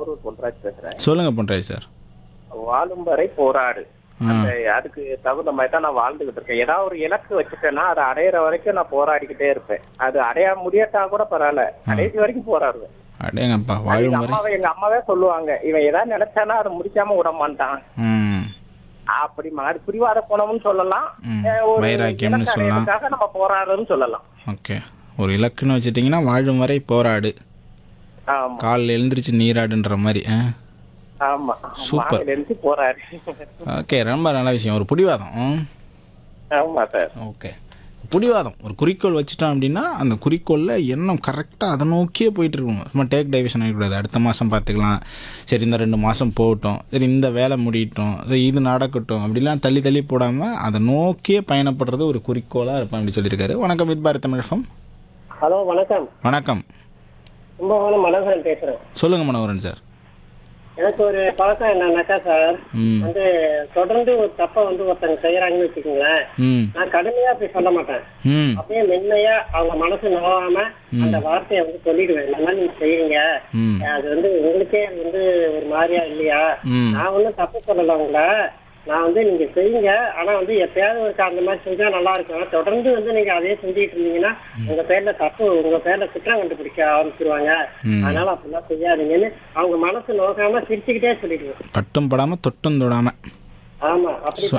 போரூர் பொன்ராஜ் பேசுறேன் சொல்லுங்கள் பொன்ராஜ் சார் வாழும் வரை போராடு ஆ அந்த அதுக்கு தகுந்த மாதிரி தான் நான் வாழ்ந்துகிட்டு இருக்கேன் ஏதாவது ஒரு இலக்கு வச்சுட்டேன்னா அதை அடையிற வரைக்கும் நான் போராடிக்கிட்டே இருப்பேன் அது அடைய முடியாட்டா கூட பரவாயில்ல கடைசி வரைக்கும் போராடுவேன் அடேங்கப்பா எங்க வாழும் வரை அம்மாவே எங்க அம்மாவே சொல்லுவாங்க இவன் ஏதாவது நினைச்சானா அதை முடிக்காம விட மாட்டான் ம் அப்படி அது பிடிவாத குணம்னு சொல்லலாம் ம். அஹ் ஒரு வைராக்கியம்னு இலக்கு சொல்லலாம். அடையறதுக்காக நம்ம போராடுறோம்னு சொல்லலாம் ஓகே ஒரு இலக்குன்னு வச்சுட்டிங்கன்னா வாழும் வரை போராடு ஆமா காலில் எழுந்திரிச்சு நீராடுன்ற மாதிரி ஆ ஆமா சூப்பர். மாலையில இருந்து போராடு ஓகே ரொம்ப நல்ல விஷயம் ஒரு பிடிவாதம் ம். ஆமா சார் ஓகே பிடிவாதம் ஒரு குறிக்கோள் வச்சுட்டோம் அப்படின்னா அந்த குறிக்கோளில் எண்ணம் கரெக்டாக அதை நோக்கியே போயிட்டு இருக்கணும் சும்மா டேக் டைவர்ஷன் ஆகிக்கூடாது அடுத்த மாதம் பார்த்துக்கலாம் சரி இந்த ரெண்டு மாதம் போகட்டும் சரி இந்த வேலை முடியட்டும் சரி இது நடக்கட்டும் அப்படிலாம் தள்ளி தள்ளி போடாமல் அதை நோக்கியே பயணப்படுறது ஒரு குறிக்கோளாக இருப்பேன் அப்படி சொல்லியிருக்காரு வணக்கம் வித் பாரத் தமிழகம் ஹலோ வணக்கம் வணக்கம் கும்பகோணம் மனோகரன் பேசுறேன் சொல்லுங்கள் மனோகரன் சார் எனக்கு ஒரு பழக்கம் என்னன்னாக்கா சார் ம் வந்து தொடர்ந்து ஒரு தப்பை வந்து ஒருத்தங்க செய்யறாங்கன்னு வச்சுக்கோங்களேன் ம் நான் கடுமையா போய் சொல்ல மாட்டேன் ம் அப்படியே மென்மையா அவங்க மனசு நோகாம அந்த வார்த்தையை வந்து சொல்லிடுவேன் இந்த மாதிரி நீங்க செய்யுங்க ம் அது வந்து உங்களுக்கே அது வந்து ஒரு மாதிரியா இல்லையா ம் நான் ஒன்றும் தப்பு சொல்லல உங்களை நான் வந்து நீங்க செய்யுங்க ஆனா வந்து எப்பயாவது ஒரு அந்த மாதிரி செஞ்சா நல்லா இருக்கும் தொடர்ந்து வந்து நீங்க அதே செஞ்சுட்டு இருந்தீங்கன்னா உங்க பேர்ல தப்பு உங்க பேர்ல குற்றம் கண்டுபிடிக்க ஆரம்பிச்சிருவாங்க ம். அதனால அப்படிலாம் செய்யாதீங்கன்னு அவங்க மனசு நோக்காம சிரிச்சுக்கிட்டே சொல்லிடுவேன் பட்டும் படாமல் தொட்டும் தொடாமல் ஆமா அப்படி